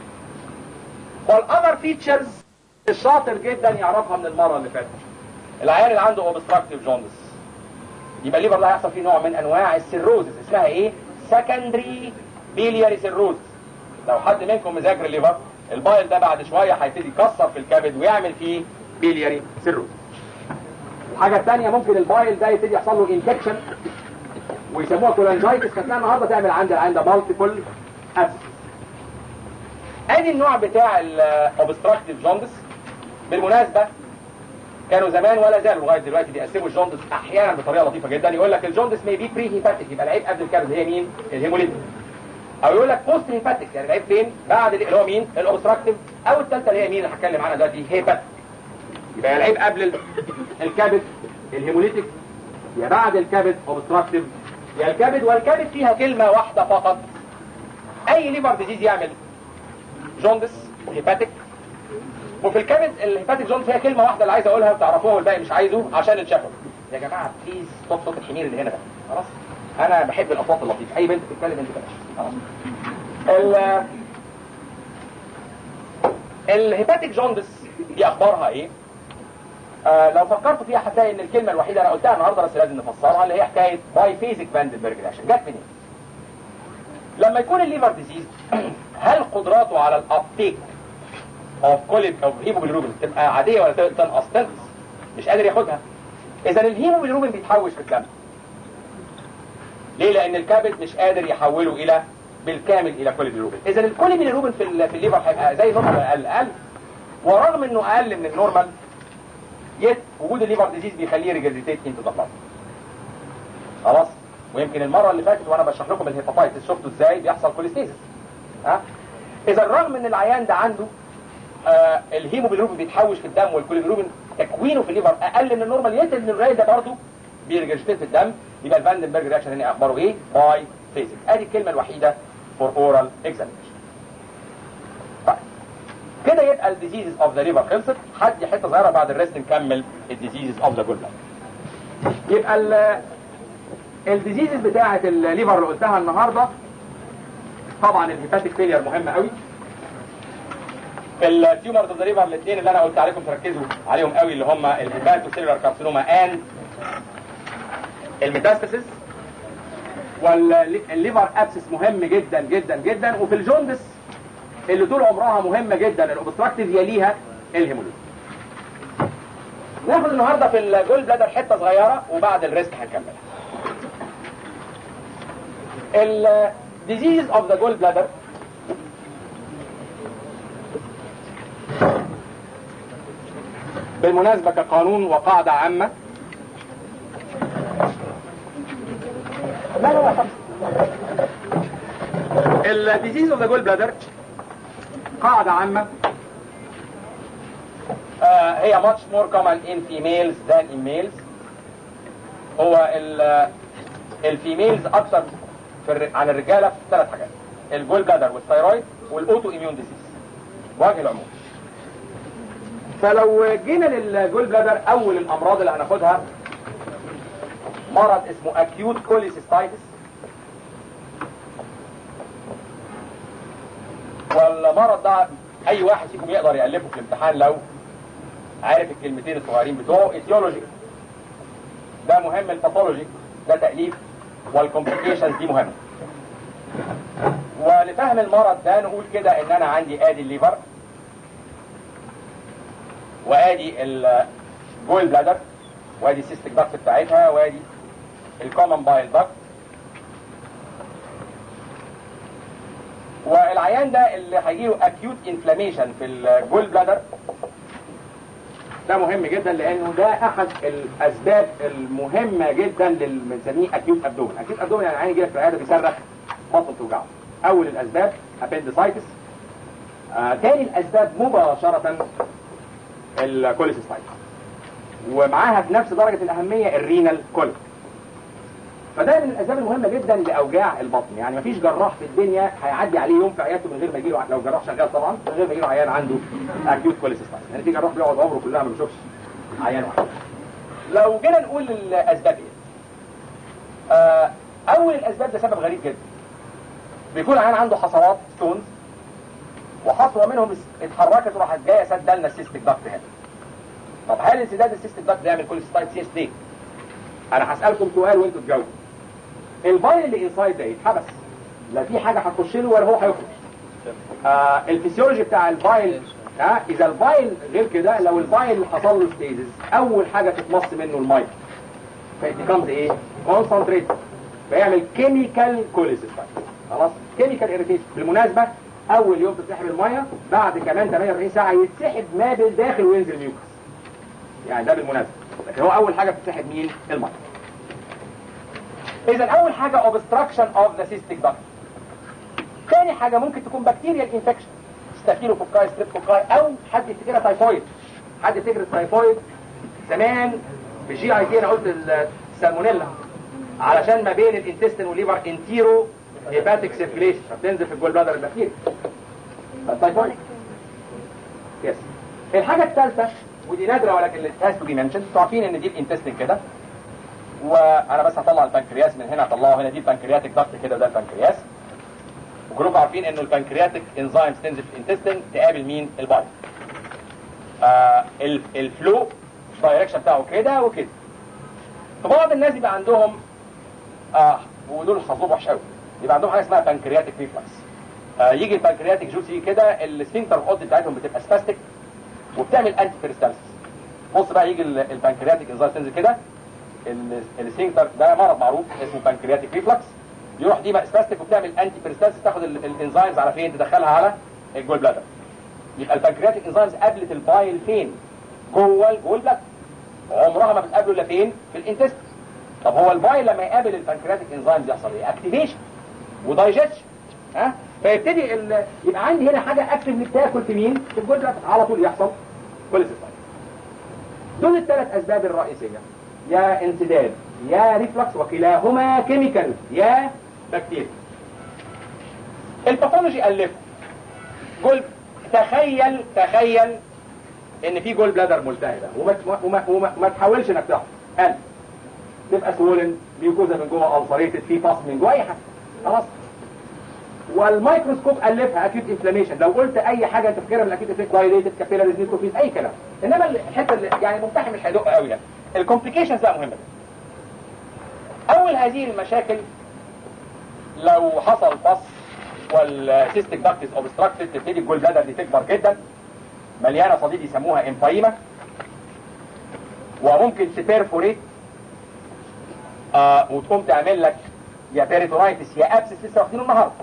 والاذر فيتشرز الشاطر جدا يعرفها من المره اللي فاتت العيان اللي عنده اوبستراكتيف جوندس يبقى الليفر ده هيحصل فيه نوع من انواع السيروزس اسمها ايه سكندري بيلياري سيروزس لو حد منكم مذاكر الليفر البايل ده بعد شويه هيبتدي يكسر في الكبد ويعمل فيه بيلياري سيروز الحاجه الثانيه ممكن البايل ده يبتدي يحصل له انفكشن ويسموها كولانجايتس فتلاقي النهارده تعمل عند عند مالتيبل ابس ادي النوع بتاع الاوبستراكتيف جوندس بالمناسبه كانوا زمان ولا زالوا لغايه دلوقتي بيقسموا الجوندس احيانا بطريقه لطيفه جدا يقول لك الجوندس مي بي بري هيباتيك يبقى العيب قبل الكبد هي مين؟ الهيموليتيك او يقول لك بوست هيباتيك يعني العيب فين؟ بعد اللي هو مين؟ الاوبستراكتيف او الثالثه اللي هي مين اللي هتكلم عنها دلوقتي هيباتيك يبقى العيب قبل ال- الكبد الهيموليتيك يا بعد الكبد اوبستراكتيف يا الكبد والكبد فيها كلمه واحده فقط اي ليفر ديزيز يعمل جوندس هيباتيك وفي الكبد الهيباتيك جوندس هي كلمه واحده اللي عايز اقولها وتعرفوها والباقي مش عايزه عشان الشفوي يا جماعه بليز ستوب صوت الحمير اللي هنا ده خلاص انا بحب الاصوات اللطيفه اي بنت بتتكلم انت بلاش خلاص ال الهيباتيك جوندس دي اخبارها ايه آه لو فكرت فيها هتلاقي ان الكلمه الوحيده انا قلتها النهارده بس لازم نفسرها اللي هي حكايه باي فيزيك فاندنبرج رياكشن جت منين؟ لما يكون الليفر ديزيز هل قدراته على الابتيك اوف كوليب اوف هيموجلوبين تبقى عاديه ولا تنقص تنقص مش قادر ياخدها اذا الهيموجلوبين بيتحوش في الدم ليه لان الكبد مش قادر يحوله الى بالكامل الى كوليبيلوبين اذا الكوليبيلوبين في ال- في الليفر هيبقى زي النورمال اقل اقل ورغم انه اقل من النورمال يت وجود الليفر ديزيز بيخليه ريجريتيت انتو ذا خلاص ويمكن المره اللي فاتت وانا بشرح لكم الهيباتايتس شفتوا ازاي بيحصل كوليستيزس ها اذا رغم ان العيان ده عنده آه الهيموجلوبين بيتحوش في الدم والكوليجلوبين تكوينه في الليفر اقل من النورمال يت ان الراي ده برضه بيرجريتيت في الدم يبقى الفاندنبرج رياكشن هنا اخباره ايه؟ باي فيزيك ادي الكلمه الوحيده فور اورال اكزامينشن طيب كده يبقى الديزيزز اوف ذا ليفر خلصت حد حته صغيره بعد الريست نكمل الديزيزز اوف ذا جول يبقى ال الديزيزز بتاعه الليفر اللي قلتها النهارده طبعا الهيباتيك فيلير مهم قوي التيومرز اوف ذا ليفر الاثنين اللي انا قلت عليكم تركزوا عليهم قوي اللي هم الهيباتو سيلولار كارسينوما اند الميتاستاسيس والليفر ابسس مهم جدا جدا جدا وفي الجوندس اللي طول عمرها مهمه جدا الاوبستراكتيف يليها الهيمولوجي ناخد النهارده في الجول بلادر حته صغيره وبعد الريست هنكملها الديزيز اوف ذا جول بلادر بالمناسبة كقانون وقاعدة عامة لا لا لا الديزيز اوف ذا جول بلادر قاعدة عامة آه هي much more common in females than in males هو ال الفيميلز اكثر في الر... عن الرجاله في ثلاث حاجات الجول بلادر والثايرويد والاوتو اميون ديزيز وجه العموم فلو جينا للجول بلادر اول الامراض اللي هناخدها مرض اسمه اكيوت كوليسيستايتس والمرض ده اي واحد فيكم يقدر يالفه في الامتحان لو عارف الكلمتين الصغيرين بتوعه ايتيولوجي ده مهم الباثولوجي ده تاليف والكومبليكيشنز دي مهمه ولفهم المرض ده نقول كده ان انا عندي ادي الليفر وادي الجول بلادر وادي السيستيك داكت بتاعتها وادي الكومن بايل داكت والعيان ده اللي هيجيله اكيوت انفلاميشن في الجول بلادر ده مهم جدا لانه ده احد الاسباب المهمه جدا اللي بنسميه اكيوت ابدومن اكيوت ابدومن يعني عين يجي لك في العياده بيصرخ بطنه توجعه اول الاسباب ابندسايتس آه تاني الاسباب مباشره الكوليسيستايتس ومعاها في نفس درجه الاهميه الرينال كوليك فده من الاسباب المهمه جدا لاوجاع البطن يعني مفيش جراح في الدنيا هيعدي عليه يوم في عيادته من غير ما يجي له لو جراح شغال طبعا من غير ما يجي له عيان عنده اكيوت كوليسيستايتس يعني في جراح بيقعد عمره كلها ما بيشوفش عيان واحد لو جينا نقول الاسباب ايه آه اول الاسباب ده سبب غريب جدا بيكون عيان عنده حصوات ستونز وحصوه منهم اتحركت وراحت جايه سد لنا السيستيك داكت هنا طب هل انسداد السيستيك داكت بيعمل كوليسيستايتس يس ليه؟ انا هسالكم سؤال وانتوا تجاوبوا الفايل اللي انسايد ده يتحبس لا في حاجه هتخش له ولا هو هيخرج آه الفسيولوجي بتاع البايل ها آه اذا البايل غير كده لو البايل حصل له ستيزز اول حاجه تتمص منه الميه فيتيكمز ايه كونسنتريت فيعمل كيميكال كوليسيس خلاص كيميكال اريتيشن بالمناسبه اول يوم تتسحب الميه بعد كمان 48 ساعه يتسحب ما بالداخل وينزل ميوكس يعني ده بالمناسبه لكن هو اول حاجه بتتسحب مين الميه اذا اول حاجه obstruction of the cystic duct تاني حاجه ممكن تكون بكتيريال انفكشن ستافيلوكوكاي ستريبتوكاي او حد يفتكرها تايفويد حد يفتكر التايفويد زمان في جي اي تي انا قلت السالمونيلا علشان ما بين الانتستين والليفر انتيرو هيباتيك سيركيليشن فبتنزل في الجول بلادر البكتيريا التايفويد يس الحاجه الثالثه ودي نادره ولكن هاز تو بي منشن انتوا عارفين ان دي الانتستين كده وانا بس هطلع البنكرياس من هنا اطلعه هنا دي البنكرياتيك ضغط كده ده البنكرياس وكلكم عارفين انه البنكرياتيك انزيمز تنزل في الانتستين تقابل مين البايل آه الفلو الدايركشن بتاعه كده وكده فبعض الناس يبقى عندهم اه ودول حظهم وحش قوي يبقى عندهم حاجه اسمها بنكرياتيك ريفلكس آه يجي البنكرياتيك جوسي كده السفنكتر القط بتاعتهم بتبقى سباستيك وبتعمل انتي بيرستالسيس بص بقى يجي البنكرياتيك انزيم تنزل كده السفنكتر ده مرض معروف اسمه بنكرياتيك ريفلكس يروح دي بقى سباستيك وبتعمل انتي بيرستالسيس تاخد الانزيمز على فين تدخلها على الجول بلادر يبقى البنكرياتيك انزيمز قابلت البايل فين جوه الجول بلادر عمرها ما بتقابله الا فين في الانتست طب هو البايل لما يقابل البنكرياتيك انزيمز يحصل ايه اكتيفيشن ودايجيشن ها فيبتدي ال... يبقى عندي هنا حاجه اكتفلي بتاكل في مين في الجول بلادر على طول يحصل كوليسيستايت دول الثلاث اسباب الرئيسيه يا انسداد يا ريفلكس وكلاهما كيميكال يا بكتيريا الباثولوجي الف جول تخيل تخيل ان في جول بلادر ملتهبه وما وما وما ما تحاولش انك تحفظ قلب تبقى سولن ميوكوزا من جوه الفريتد في فصل من جوه اي حاجه خلاص والميكروسكوب الفها اكيوت انفلاميشن لو قلت اي حاجه انت فاكرها من الاكيوت افكت دايليتد كابيلاريز نيتروفيز اي كلام انما الحته اللي يعني ممتحن مش هيدق قوي يعني الكومبليكيشنز بقى مهمه اول هذه المشاكل لو حصل فص والسيستيك داكتس اوبستراكتد تبتدي الجول بلادر دي تكبر جدا مليانه صديد يسموها امفايما وممكن تبيرفوريت آه وتقوم تعمل لك يا بيريتونايتس يا ابسس لسه واخدينه النهارده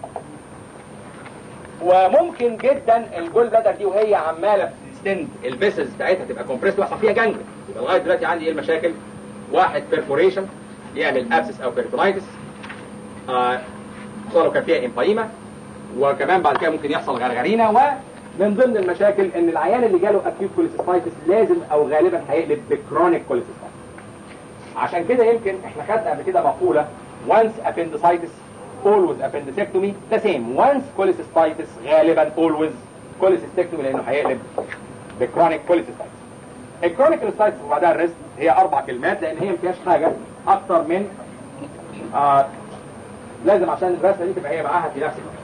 وممكن جدا الجول بلادر دي وهي عماله ستند الفيسلز بتاعتها تبقى كومبريس ويحصل فيها جنج يبقى لغايه دلوقتي عندي ايه المشاكل؟ واحد بيرفوريشن يعمل ابسس او بيريتونايتس آه لو كان فيها امفايما وكمان بعد كده ممكن يحصل غرغرينه ومن ضمن المشاكل ان العيان اللي جاله اكيوت كوليسيستايتس لازم او غالبا هيقلب بكرونيك كوليسيستايتس عشان كده يمكن احنا خدنا قبل كده مقوله once appendicitis always appendectomy the same once cholecystitis غالبا always cholecystectomy لانه هيقلب بكرونيك كوليسيستايتس الكرونيك كوليسيستايتس وبعدها الريست هي اربع كلمات لان هي ما فيهاش حاجه اكتر من آه لازم عشان الرسمه دي تبقى هي معاها في نفس الوقت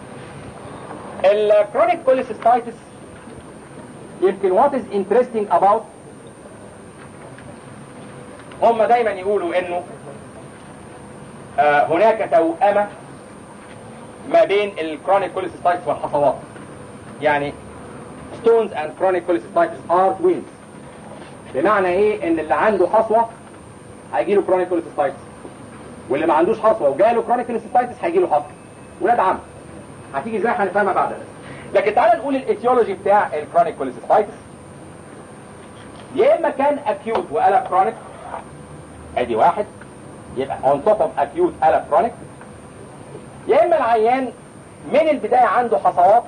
الكرونيك كوليسيستايتس يمكن what is interesting about هم دايما يقولوا انه آه هناك توأمة ما بين الكرونيك كوليسيستايتس والحصوات يعني stones and chronic cholecystitis are twins بمعنى ايه ان اللي عنده حصوة هيجي له chronic cholecystitis واللي ما عندوش حصوة وجاله chronic cholecystitis هيجي له حصوة ولاد عم هتيجي ازاي هنفهمها بعد لكن تعالى نقول الايتيولوجي بتاع الكرونيك كوليسيستايتس يا اما كان اكيوت وقلب كرونيك ادي واحد يبقى اون توب اوف اكيوت قلب كرونيك يا اما العيان من البدايه عنده حصوات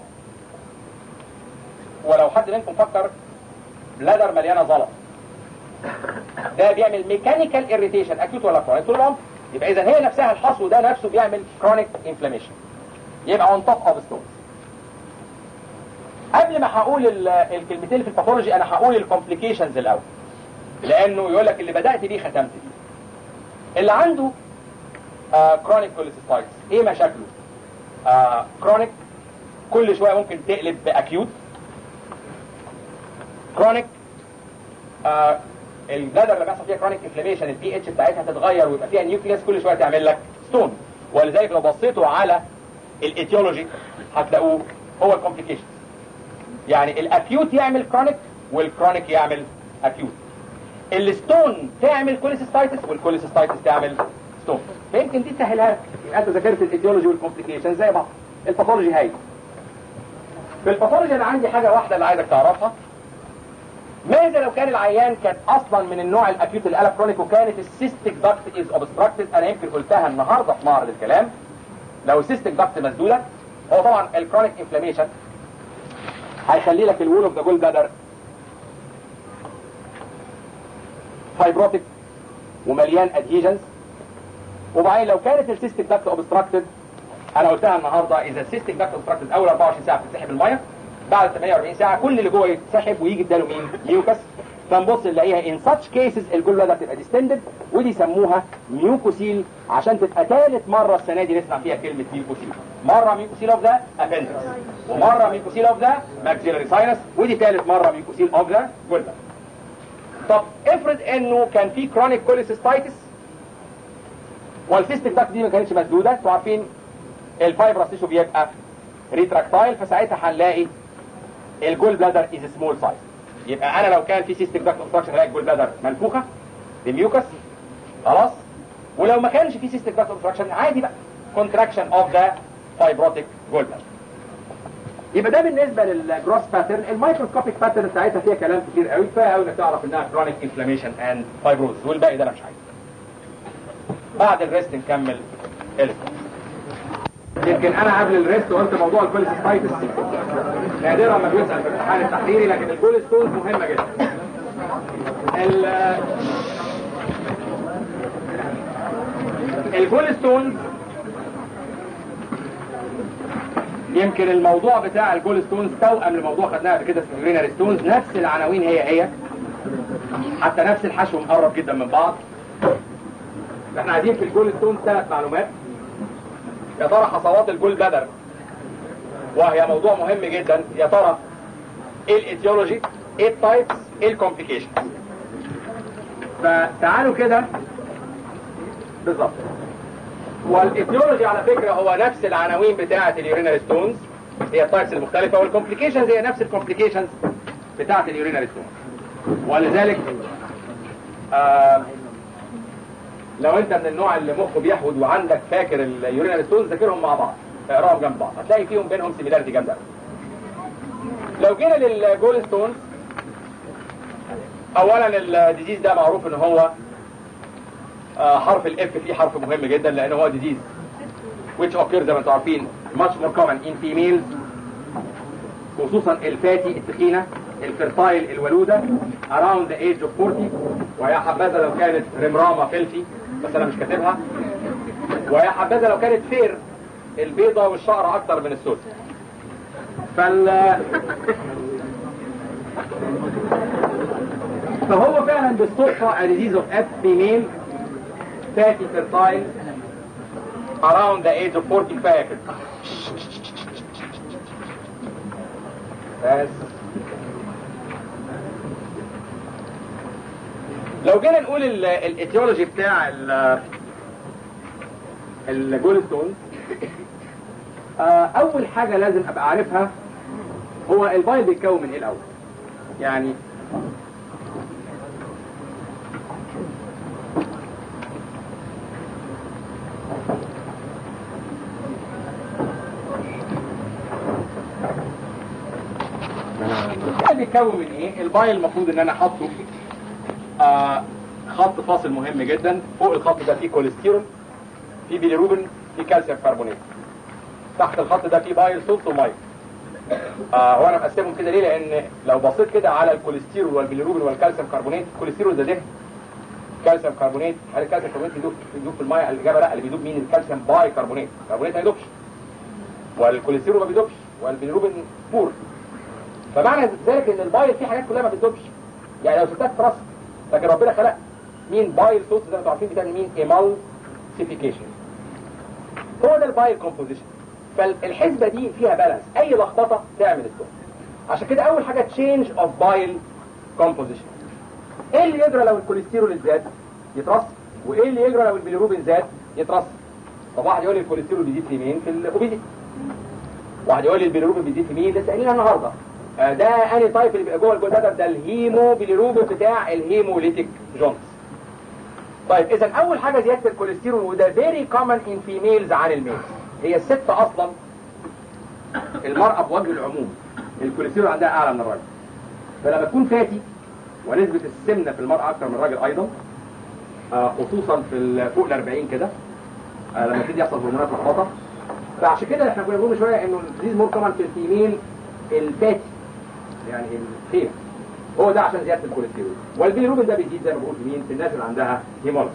ولو حد منكم فكر بلادر مليانه زلط ده بيعمل ميكانيكال اريتيشن اكيوت ولا كرونيك طول العمر يبقى اذا هي نفسها الحصو ده نفسه بيعمل كرونيك انفلاميشن يبقى اون توب اوف ستونز قبل ما هقول الكلمتين في الباثولوجي انا هقول الكومبليكيشنز الاول لانه يقول لك اللي بدات بيه ختمت بيه اللي عنده كرونيك كوليسيستايتس ايه مشاكله كرونيك كل شويه ممكن تقلب باكيوت كرونيك البلادر اللي بيحصل فيها كرونيك انفلاميشن البي اتش بتاعتها تتغير ويبقى فيها نيوكليس كل شويه تعمل لك ستون ولذلك لو بصيتوا على الايتيولوجي هتلاقوه هو الكومبليكيشن يعني الاكيوت يعمل كرونيك والكرونيك يعمل اكيوت الستون تعمل كوليسيستايتس والكوليسيستايتس تعمل ستون فيمكن دي تسهلها لك انت ذاكرت الايتيولوجي والكومبليكيشن زي بعض الباثولوجي هاي في الباثولوجي انا عندي حاجه واحده اللي عايزك تعرفها ماذا لو كان العيان كان اصلا من النوع الاكيوت اللي قلب كرونيك وكانت السيستيك داكت از اوبستراكتد انا يمكن قلتها النهارده في معرض الكلام لو السيستيك داكت مسدوده هو طبعا الكرونيك انفلاميشن هيخلي لك الوول اوف ذا جول بلادر فايبروتيك ومليان ادهيجنز وبعدين لو كانت السيستيك داكت اوبستراكتد انا قلتها النهارده اذا السيستيك داكت اوبستراكتد اول 24 ساعه بتتسحب الميه بعد 48 ساعه كل اللي جوه يتسحب ويجي اداله مين؟ ميوكس فنبص نلاقيها ان such cases الجول بلادر تبقى ديستندد ودي يسموها ميوكوسيل عشان تبقى ثالث مره السنه دي نسمع فيها كلمه ميوكوسيل مره ميوكوسيل اوف ذا ابندكس ومره ميوكوسيل اوف ذا ماكسيلاري ساينس ودي ثالث مره ميوكوسيل اوف ذا جول بلادر طب افرض انه كان في كرونيك كوليسيستايتس والسيستيك داكت دي ما كانتش مسدوده انتوا عارفين الفايبرس تيشو بيبقى ريتراكتايل فساعتها هنلاقي الجول بلادر از سمول سايز يبقى انا لو كان في سيستيك داكت اوبستراكشن هلاقي الجول بلادر منفوخه بميوكس خلاص ولو ما كانش في سيستيك داكت اوبستراكشن عادي بقى كونتراكشن اوف ذا فايبروتيك جول بلادر يبقى ده بالنسبه للجروس باترن الميكروسكوبيك باترن بتاعتها فيها كلام كتير قوي كفايه قوي انك تعرف انها كرونيك انفلاميشن اند فايبروز والباقي ده انا مش عايزه بعد الريست نكمل الكم يمكن انا قبل الريست قلت موضوع الكوليسيستايتس نادرا ما بيسال في الامتحان التحريري لكن الكوليستونز مهمه جدا ال الكوليستونز يمكن الموضوع بتاع الكوليستونز توأم لموضوع خدناه قبل كده في الرينال ستونز نفس العناوين هي هي حتى نفس الحشو مقرب جدا من بعض احنا عايزين في الكوليستونز ثلاث معلومات يا ترى حصوات الجول بدر وهي موضوع مهم جدا يا ترى ايه الايتيولوجي ايه التايبس ايه الكومبليكيشن فتعالوا كده بالظبط والايتيولوجي على فكره هو نفس العناوين بتاعه اليورينال ستونز هي التايبس المختلفه والكومبليكيشنز هي نفس الكومبليكيشنز بتاعه اليورينال ستونز ولذلك آه لو انت من النوع اللي مخه بيحود وعندك فاكر اليورينال ستونز ذاكرهم مع بعض اقراهم جنب بعض هتلاقي فيهم بينهم سيميلاريتي جامده لو جينا للجول ستونز اولا الديزيز ده معروف ان هو آه حرف الاف فيه حرف مهم جدا لان هو ديزيز which occurs زي ما انتم عارفين much more common in females خصوصا الفاتي التخينه الفرتايل الولوده around the age of 40 ويا حبذا لو كانت رمرامه فلفي بس انا مش كاتبها ويا حبذا لو كانت فير البيضة والشعر اكتر من السود فال فهو فعلا بالصدفة a disease of F female fatty fertile around the age of 40 كفاية كده بس لو جينا نقول الايتيولوجي بتاع الجول ستون اول حاجه لازم ابقى عارفها هو البايل بيتكون من ايه الاول يعني البايل بيتكون من ايه البايل المفروض ان انا احطه آه خط فاصل مهم جدا فوق الخط ده فيه كوليسترول فيه بيليروبين فيه كالسيوم كربونات تحت الخط ده فيه بايل صوت وميه آه هو انا مقسمهم كده ليه لان لو بصيت كده على الكوليسترول والبيليروبين والكالسيوم كربونات الكوليسترول ده دهن كالسيوم كربونات هل الكالسيوم كربونات بيدوب بيدوب في الميه الاجابه لا اللي بيدوب مين الكالسيوم باي كربونات الكربونات ما يدوبش والكوليسترول ما بيدوبش والبيليروبين بور فمعنى ذلك ان البايل فيه حاجات كلها ما بتدوبش يعني لو سبتها في راسك لكن ربنا خلق مين بايل صوت زي ما انتم عارفين بتعمل مين ايمالسيفيكيشن هو ده البايل كومبوزيشن فالحسبه دي فيها بالانس اي لخبطه تعمل ستون عشان كده اول حاجه تشينج اوف بايل كومبوزيشن ايه اللي يجرى لو الكوليسترول زاد يترص وايه اللي يجرى لو البيليروبين زاد يترص طب واحد يقول لي الكوليسترول بيزيد في مين في الاوبيزيتي واحد يقول لي البيليروبين بيزيد في مين لسه قايلينها النهارده آه، ده اني تايب اللي بيبقى جوه الجلدة ده الهيمو بيليروبين بتاع الهيموليتيك جونز طيب اذا اول حاجه زياده الكوليسترول وده فيري كومن ان فيميلز عن الميلز هي الست اصلا المراه بوجه العموم الكوليسترول عندها اعلى من الراجل فلما تكون فاتي ونسبه السمنه في المراه اكثر من الراجل ايضا آه، خصوصا في ال- فوق ال 40 كده آه، لما يبتدي يحصل هرمونات لخبطه فعشان كده احنا كنا بنقول من شويه انه الديزيز مور كومن في الفيميل الفاتي يعني الخير هو ده عشان زياده الكوليسترول والبيليروبين ده بيزيد زي ما بقول في مين في الناس اللي عندها هيموليز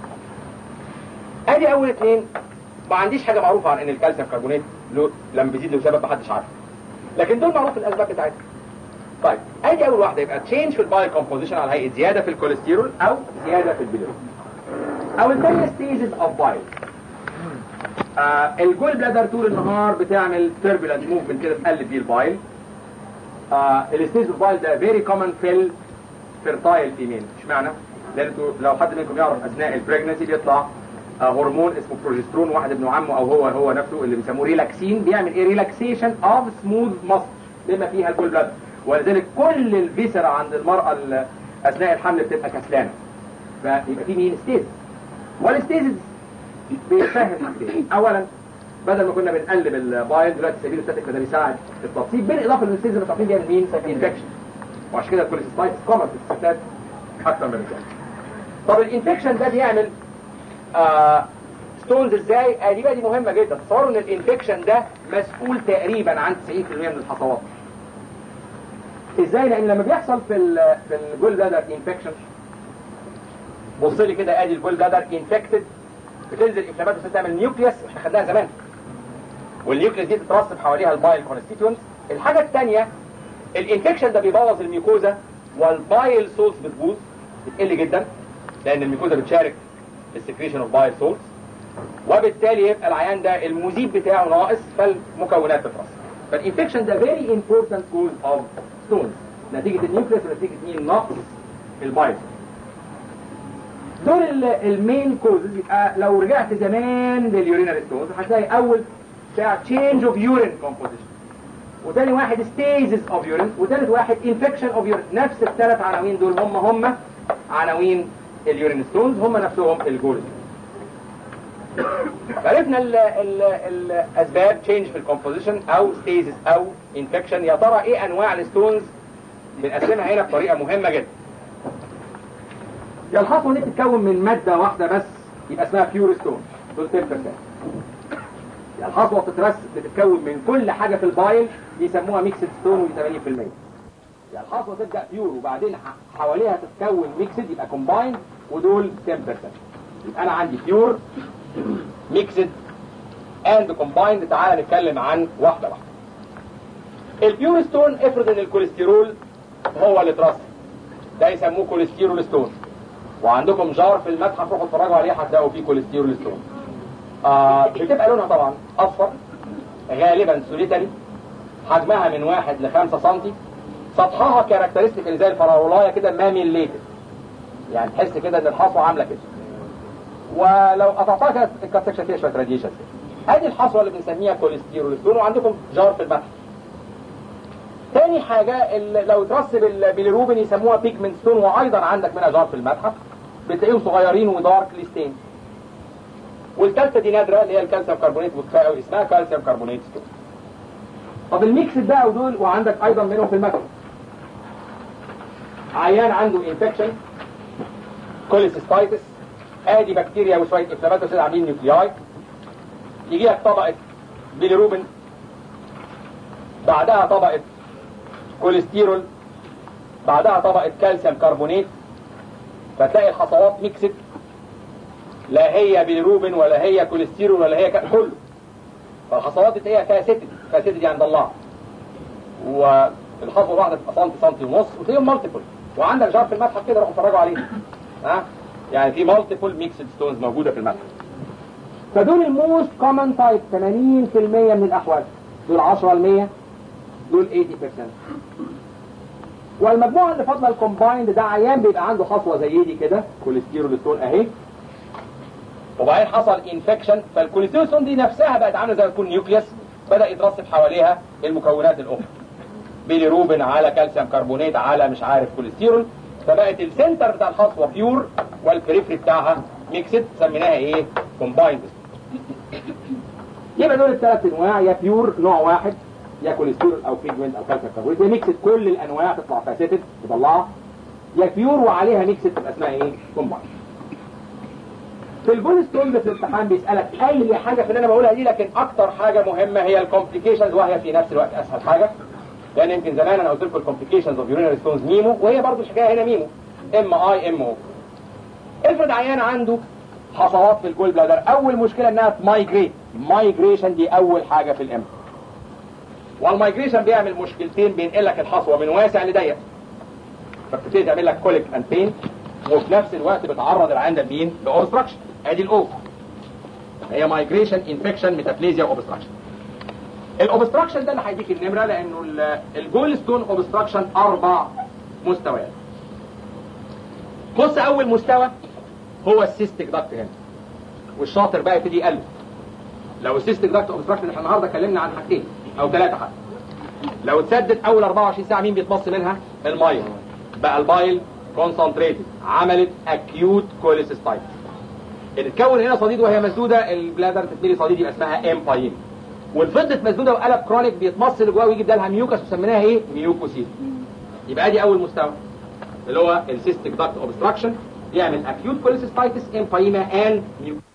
ادي اول اثنين ما عنديش حاجه معروفه عن ان الكالسيوم كربونات له لما بيزيد له سبب محدش عارفه لكن دول معروف الاسباب بتاعتهم طيب ادي اول واحده يبقى تشينج في البايل كومبوزيشن على هيئه زياده في الكوليسترول او زياده في البيليروبين او الثانيه ستيجز اوف بايل آه الجول بلادر طول النهار بتعمل تربulent موفمنت كده تقلب بيه البايل آه الستيج اوف بايل ده فيري كومن في الفيرتايل فيميل اشمعنى؟ لان انتوا لو حد منكم يعرف اثناء البريجنسي بيطلع آه هرمون اسمه بروجسترون واحد ابن عمه او هو هو نفسه اللي بيسموه ريلاكسين بيعمل ايه ريلاكسيشن اوف سموث ماسل بما فيها الجول بلادر ولذلك كل الفيسرا عند المراه ال- اثناء الحمل بتبقى كسلانه فيبقى في مين ستيز والستيزز بيفهم حاجتين اولا بدل ما كنا بنقلب البايل دلوقتي سبيل ستاتيك فده بيساعد في التطبيق بالاضافه للستيز اللي التطبيق بيعمل مين انفكشن وعشان كده الكوليستايتس كومن في الستات اكتر من الرجال طب الانفكشن ده بيعمل آه ستونز ازاي؟ آه دي بقى دي مهمه جدا تصوروا ان الانفكشن ده مسؤول تقريبا عن 90% من الحصوات ازاي؟ لان لما بيحصل في ال في الجول بلادر انفكشن بص لي كده ادي الجول بلادر انفكتد بتنزل انفلامات بس تعمل نيوكليوس احنا خدناها زمان والنيوكليوس دي تترسب حواليها البايل كونستيتوينتس الحاجه الثانيه الانفكشن ده بيبوظ الميكوزا والبايل سولز بتبوظ بتقل جدا لان الميكوزا بتشارك في السكريشن اوف بايل سولز وبالتالي يبقى العيان ده المذيب بتاعه ناقص فالمكونات بترسب فالانفكشن ده فيري امبورتنت كوز اوف ستونز نتيجه النيوكليوس ونتيجه مين نقص البايل دول ال- المين كوزز يبقى لو رجعت زمان لليورينال ستونز هتلاقي اول بتاع تشينج اوف يورين كومبوزيشن وتاني واحد ستيزز اوف يورين وتالت واحد انفكشن اوف يورين نفس الثلاث عناوين دول هم هم عناوين اليورين ستونز هم نفسهم الجولز عرفنا ال ال الاسباب تشينج في الكومبوزيشن او ستيزز او انفكشن يا ترى ايه انواع الستونز بنقسمها هنا بطريقه مهمه جدا يا الحصوه دي بتتكون من ماده واحده بس يبقى اسمها بيور ستون دول 10% يا الحصوه بتترس بتتكون من كل حاجه في البايل يسموها ميكسد ستون ودي 80% يا الحصوه تبدا بيور وبعدين ح- حواليها تتكون ميكسد يبقى كومبايند ودول 10% يبقى انا عندي بيور ميكسد اند كومبايند تعال نتكلم عن واحده واحده البيور ستون افرض ان الكوليسترول هو اللي اترسب ده يسموه كوليسترول ستون وعندكم جار في المتحف روحوا اتفرجوا عليه هتلاقوا فيه كوليسترول ستون آه بتبقى لونها طبعا اصفر غالبا سوليتري حجمها من واحد لخمسة سنتي سطحها كاركترستيك زي الفراولايه كده ماميليتد يعني تحس كده ان الحصوه عامله كده ولو قطعتها كانت الكات سكشن فيها شويه راديشن ادي الحصوه اللي بنسميها كوليسترول ستون وعندكم جار في المتحف تاني حاجة ال- لو ترسب البيليروبين يسموها بيجمنت ستون وايضا عندك منها جار في المتحف بتلاقيهم صغيرين ودارك ليستين والثالثة دي نادرة اللي هي الكالسيوم كربونات وكفاية قوي اسمها كالسيوم كربونات ستون طب الميكس بقى ودول وعندك ايضا منهم في المتحف عيان عنده انفكشن كوليسيستايتس ادي بكتيريا وشويه انفلاماتوري عاملين نيوكلياي يجي لك طبقه بيليروبين بعدها طبقه كوليسترول بعدها طبقه كالسيوم كربونات فتلاقي الحصوات ميكست لا هي بيليروبين ولا هي كوليسترول ولا هي ك... كله فالحصوات تلاقيها فاسيتد فاسيتد يعني ضلعه والحصوه الواحده تبقى سنتي سنتي ونص وتلاقيهم مالتيبل وعندك جار في المتحف كده روحوا اتفرجوا عليه ها يعني في مالتيبل ميكسد ستونز موجوده في المتحف فدول الموست كومن تايب 80% من الاحوال دول 10 دول 80% والمجموعه اللي فاضله الكومبايند ده عيان بيبقى عنده حصوه زي دي كده كوليسترول ستون اهي وبعدين حصل انفكشن فالكوليسترول ستون دي نفسها بقت عامله زي ما تكون نيوكليوس بدا يترسب حواليها المكونات الاخرى بيليروبين على كالسيوم كربونات على مش عارف كوليسترول فبقت السنتر بتاع الحصوه بيور والبريفري بتاعها ميكسد سميناها ايه كومبايند يبقى دول الثلاث انواع يا بيور نوع واحد يا كوليسترول او بيجمنت او كالسيوم كربونات يا ميكسد كل الانواع تطلع فاسيتد تطلعها يا بيور وعليها ميكسد تبقى اسمها ايه كومبايند في البول ستون في الامتحان بيسالك اي حاجه في اللي انا بقولها دي لكن اكتر حاجه مهمه هي الكومبليكيشنز وهي في نفس الوقت اسهل حاجه لان يمكن زمان انا قلت لكم الكومبليكيشنز اوف يورينري ستونز ميمو وهي برضه الحكايه هنا ميمو ام اي ام او افرض عيان عنده حصوات في الجول بلادر اول مشكله انها تمايجريت مايجريشن دي اول حاجه في الام والمايجريشن بيعمل مشكلتين بينقل لك الحصوه من واسع لضيق فبتبتدي تعمل لك كوليك اند بين وفي نفس الوقت بتعرض العيان ده لمين؟ لاوبستراكشن ادي الاو هي مايجريشن انفكشن ميتافليزيا اوبستراكشن الاوبستراكشن ده اللي هيديك النمره لانه الجول ستون اوبستراكشن اربع مستويات بص اول مستوى هو السيستيك داكت هنا والشاطر بقى يبتدي يقلب لو السيستيك داكت اوبستراكشن احنا النهارده اتكلمنا عن حاجتين او ثلاثه حتى لو اتسدت اول 24 ساعه مين بيتمص منها الميه بقى البايل كونسنتريتد عملت اكيوت كوليسيستايتس اتكون هنا صديد وهي مسدوده البلادر تتملي صديد يبقى اسمها امباين والفضت مسدوده وقلب كرونيك بيتمص اللي جواه ويجي بدالها ميوكس وسميناها ايه؟ ميوكوسيد يبقى ادي اول مستوى اللي هو السيستيك داكت اوبستراكشن يعمل اكيوت كوليسيستايتس امبايما اند ميوكوسيد